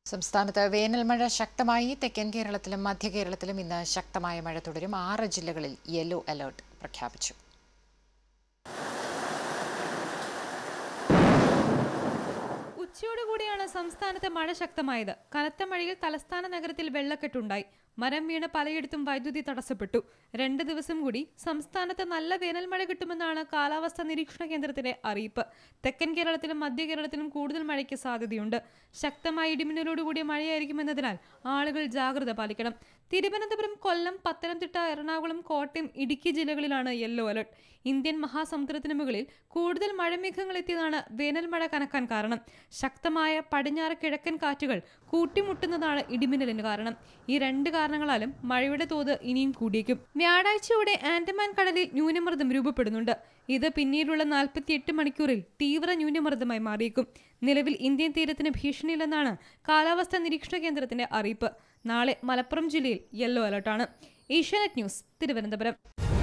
സംസ്ഥാനത്ത് വേനൽ മഴ ശക്തമായി തെക്കൻ കേരളത്തിലും മധ്യ കേരളത്തിലും ഇന്ന് ശക്തമായ മഴ തുടരും ആറ് ജില്ലകളിൽ യെല്ലോ അലർട്ട് പ്രഖ്യാപിച്ചു ഉച്ചയോടുകൂടിയാണ് സംസ്ഥാനത്ത് മഴ ശക്തമായത് കനത്ത മഴയിൽ തലസ്ഥാന നഗരത്തിൽ വെള്ളക്കെട്ടുണ്ടായി മരം വീണ് പലയിടത്തും വൈദ്യുതി തടസ്സപ്പെട്ടു രണ്ട് ദിവസം കൂടി സംസ്ഥാനത്ത് നല്ല വേനൽ മഴ കിട്ടുമെന്നാണ് കാലാവസ്ഥാ നിരീക്ഷണ കേന്ദ്രത്തിന്റെ അറിയിപ്പ് തെക്കൻ കേരളത്തിലും മധ്യ കേരളത്തിലും കൂടുതൽ മഴയ്ക്ക് സാധ്യതയുണ്ട് ശക്തമായ ഇടിമിന്നലോടുകൂടിയ മഴയായിരിക്കുമെന്നതിനാൽ ആളുകൾ ജാഗ്രത പാലിക്കണം തിരുവനന്തപുരം കൊല്ലം പത്തനംതിട്ട എറണാകുളം കോട്ടയം ഇടുക്കി ജില്ലകളിലാണ് യെല്ലോ അലർട്ട് ഇന്ത്യൻ മഹാസമുദ്രത്തിന് മുകളിൽ കൂടുതൽ മഴമേഘങ്ങൾ എത്തിയതാണ് വേനൽ മഴ കനക്കാൻ കാരണം ശക്തമായ പടിഞ്ഞാറ് കിഴക്കൻ കാറ്റുകൾ കൂട്ടിമുട്ടുന്നതാണ് ഇടിമിന്നലിന് കാരണം ഈ രണ്ട് കാരണങ്ങളാലും മഴയുടെ തോത് ഇനിയും കൂടിയേക്കും വ്യാഴാഴ്ചയോടെ ആൻഡമാൻ കടലിൽ ന്യൂനമർദ്ദം രൂപപ്പെടുന്നുണ്ട് ഇത് പിന്നീടുള്ള നാൽപ്പത്തിയെട്ട് മണിക്കൂറിൽ തീവ്ര ന്യൂനമർദ്ദമായി മാറിയേക്കും നിലവിൽ ഇന്ത്യൻ തീരത്തിന് ഭീഷണിയില്ലെന്നാണ് കാലാവസ്ഥാ നിരീക്ഷണ കേന്ദ്രത്തിന്റെ അറിയിപ്പ് നാളെ മലപ്പുറം ജില്ലയിൽ യെല്ലോ അലർട്ടാണ് ഏഷ്യാനെറ്റ് ന്യൂസ് തിരുവനന്തപുരം